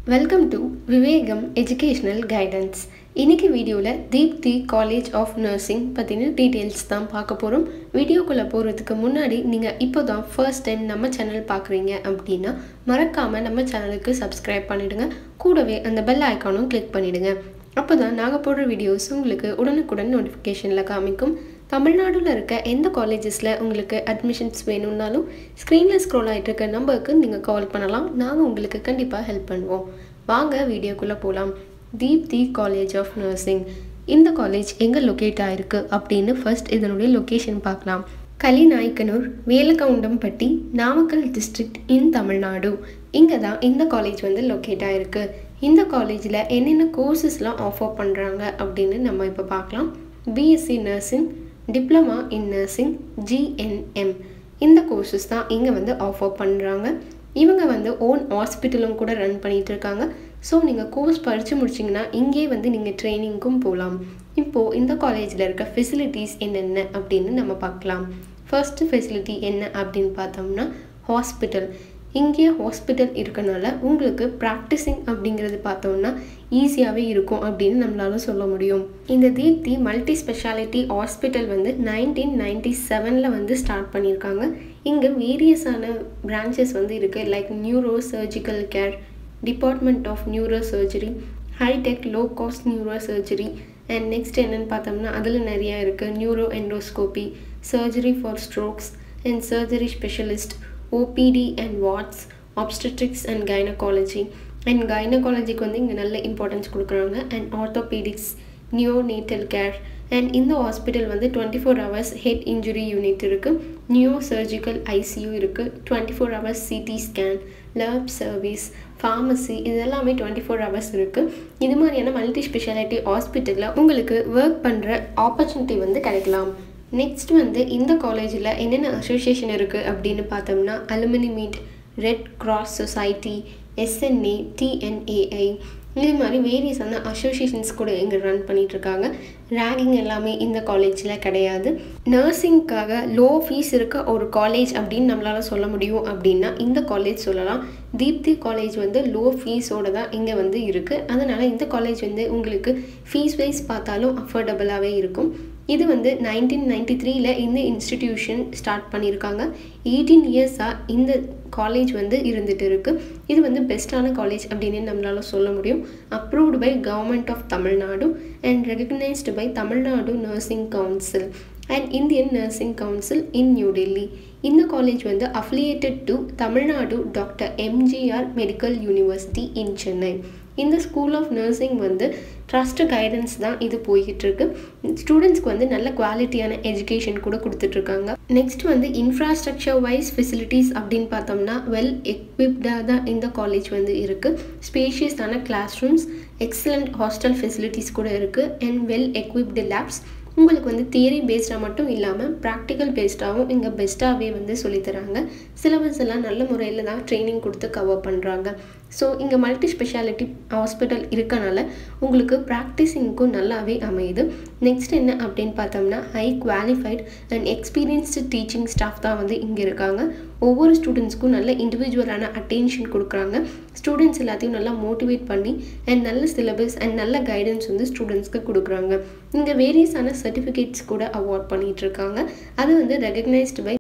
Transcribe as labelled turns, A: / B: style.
A: welcome to Vivekam educational guidance இன்னைக்கு வீடியோவில் Deepti college of nursing பற்றின டீட்டெயில்ஸ் தான் பார்க்க போகிறோம் வீடியோக்குள்ளே போகிறதுக்கு முன்னாடி நீங்கள் இப்போ தான் ஃபர்ஸ்ட் டைம் நம்ம சேனல் பார்க்குறீங்க அப்படின்னா மறக்காமல் நம்ம சேனலுக்கு சப்ஸ்கிரைப் பண்ணிவிடுங்க கூடவே அந்த பெல் ஐக்கானும் கிளிக் பண்ணிவிடுங்க அப்போ தான் நாங்கள் போடுற வீடியோஸ் உங்களுக்கு உடனுக்குடன் நோட்டிஃபிகேஷனில் காமிக்கும் தமிழ்நாடுல இருக்க எந்த காலேஜஸில் உங்களுக்கு அட்மிஷன்ஸ் வேணும்னாலும் ஸ்க்ரீனில் ஸ்க்ரோல் ஆகிட்டு இருக்க நம்பருக்கு நீங்கள் கால் பண்ணலாம் நாங்கள் உங்களுக்கு கண்டிப்பாக ஹெல்ப் பண்ணுவோம் வாங்க வீடியோக்குள்ளே போகலாம் தீப்தி காலேஜ் ஆஃப் நர்சிங் இந்த காலேஜ் எங்கே லொக்கேட் ஆகிருக்கு அப்படின்னு ஃபர்ஸ்ட் இதனுடைய லொக்கேஷன் பார்க்கலாம் கலிநாயக்கனூர் வேலக்கவுண்டம்பட்டி நாமக்கல் டிஸ்ட்ரிக்ட் இன் தமிழ்நாடு இங்கே தான் இந்த காலேஜ் வந்து லொக்கேட் ஆகிருக்கு இந்த காலேஜில் என்னென்ன கோர்சஸ்லாம் ஆஃபர் பண்ணுறாங்க அப்படின்னு நம்ம இப்போ பார்க்கலாம் BSc nursing diploma in nursing GNM இந்த கோர்சஸ் தான் இங்கே வந்து ஆஃபர் பண்ணுறாங்க இவங்க வந்து ஓன் ஹாஸ்பிட்டலும் கூட ரன் பண்ணிகிட்டு இருக்காங்க ஸோ நீங்கள் கோர்ஸ் படித்து முடிச்சிங்கன்னா இங்கே வந்து நீங்கள் ட்ரைனிங்க்கும் போகலாம் இப்போது இந்த காலேஜில் இருக்க ஃபெசிலிட்டிஸ் என்னென்ன அப்படின்னு நம்ம பார்க்கலாம் ஃபர்ஸ்ட் ஃபெசிலிட்டி என்ன அப்படின்னு பார்த்தோம்னா ஹாஸ்பிட்டல் இங்கே ஹாஸ்பிட்டல் இருக்கனால உங்களுக்கு ப்ராக்டிஸிங் அப்படிங்கிறது பார்த்தோம்னா ஈஸியாகவே இருக்கும் அப்படின்னு நம்மளால சொல்ல முடியும் இந்த தீப்தி மல்டி ஸ்பெஷாலிட்டி ஹாஸ்பிட்டல் வந்து நைன்டீன் நைன்டி செவனில் வந்து ஸ்டார்ட் பண்ணியிருக்காங்க இங்கே வேரியஸான பிரான்ச்சஸ் வந்து இருக்குது like neuro surgical care department of neuro surgery hitech low cost neuro surgery and next என்னென்னு பார்த்தோம்னா அதில் நிறையா இருக்குது neuro endoscopy surgery for strokes and surgery specialist OPD and what's obstetrics and gynaecology and கைனகாலஜிக்கு வந்து இங்கே நல்ல இம்பார்ட்டன்ஸ் கொடுக்குறாங்க and orthopaedics neonatal care and இந்த ஹாஸ்பிட்டல் வந்து twenty four hours head injury unit இருக்குது நியோ சர்ஜிக்கல் ஐசியூ இருக்குது twenty four hours CT scan lab service pharmacy இது எல்லாமே டுவெண்ட்டி ஃபோர் ஹவர்ஸ் இருக்குது இது மாதிரியான மல்டி ஸ்பெஷாலிட்டி ஹாஸ்பிட்டலில் உங்களுக்கு ஒர்க் பண்ணுற ஆப்பர்ச்சுனிட்டி வந்து கிடைக்கலாம் நெக்ஸ்ட் வந்து இந்த காலேஜில் என்னென்ன அசோசியேஷன் இருக்குது அப்படின்னு பார்த்தோம்னா alumni meet red cross society SNA TNAI இது மாதிரி வேரியஸான அசோசியேஷன்ஸ் கூட இங்கே ரன் பண்ணிகிட்ருக்காங்க ரேகிங் எல்லாமே இந்த காலேஜில் கிடையாது நர்சிங்க்காக லோ ஃபீஸ் இருக்க ஒரு காலேஜ் அப்படின்னு நம்மளால் சொல்ல முடியும் அப்படின்னா இந்த காலேஜ் சொல்லலாம் தீப்தி காலேஜ் வந்து லோ ஃபீஸோடு தான் இங்கே வந்து இருக்குது அதனால் இந்த காலேஜ் வந்து உங்களுக்கு ஃபீஸ் வைஸ் பார்த்தாலும் அஃபோர்டபுளாகவே இருக்கும் இது வந்து நைன்டீன் நைன்டி த்ரீல இந்த இன்ஸ்டிடியூஷன் ஸ்டார்ட் பண்ணியிருக்காங்க எயிட்டீன் இயர்ஸாக இந்த காலேஜ் வந்து இருந்துட்டு இருக்குது இது வந்து பெஸ்ட்டான காலேஜ் அப்படின்னு நம்மளால் சொல்ல முடியும் approved by government of Tamil Nadu and recognised by Tamil Nadu nursing council and Indian nursing council in New Delhi இந்த காலேஜ் வந்து affiliated to Tamil Nadu doctor MGR medical university in Chennai இந்த ஸ்கூல் ஆஃப் நர்சிங் வந்து ட்ரஸ்ட் கைடன்ஸ் தான் இது போய்கிட்டு இருக்கு ஸ்டூடெண்ட்ஸ்க்கு வந்து நல்ல குவாலிட்டியான எஜுகேஷன் கூட கொடுத்துட்ருக்காங்க நெக்ஸ்ட் வந்து இன்ஃப்ராஸ்ட்ரக்சர் வைஸ் ஃபெசிலிட்டிஸ் அப்படின்னு பார்த்தோம்னா வெல் எக்விப்டாக தான் இந்த காலேஜ் வந்து இருக்குது ஸ்பேஷியஸான class rooms excellent hostel facilities கூட இருக்குது அண்ட் வெல் எக்விப்டு லேப்ஸ் உங்களுக்கு வந்து தியரி பேஸ்டாக மட்டும் இல்லாமல் ப்ராக்டிக்கல் பேஸ்டாகவும் இங்கே பெஸ்ட்டாகவே வந்து சொல்லித்தராங்க சிலபஸ் எல்லாம் நல்ல முறையில் தான் ட்ரைனிங் கொடுத்து கவர் பண்ணுறாங்க ஸோ இங்கே மல்டி ஸ்பெஷாலிட்டி ஹாஸ்பிட்டல் இருக்கனால உங்களுக்கு ப்ராக்டிஸிங்க்கும் நல்லாவே அமையுது நெக்ஸ்ட் என்ன அப்படின்னு பார்த்தோம்னா high qualified and experienced teaching staff தான் வந்து இங்கே இருக்காங்க ஒவ்வொரு ஸ்டூடெண்ட்ஸ்க்கும் நல்ல இண்டிவிஜுவலான அட்டென்ஷன் கொடுக்குறாங்க ஸ்டூடெண்ட்ஸ் எல்லாத்தையும் நல்லா மோட்டிவேட் பண்ணி அண்ட் நல்ல சிலபஸ் அண்ட் நல்ல கைடன்ஸ் வந்து ஸ்டூடெண்ட்ஸ்க்கு கொடுக்குறாங்க இங்கே வேரியஸான சர்டிஃபிகேட்ஸ் கூட அவார்ட் பண்ணிகிட்ருக்காங்க அது வந்து ரெகக்னைஸ்டு பை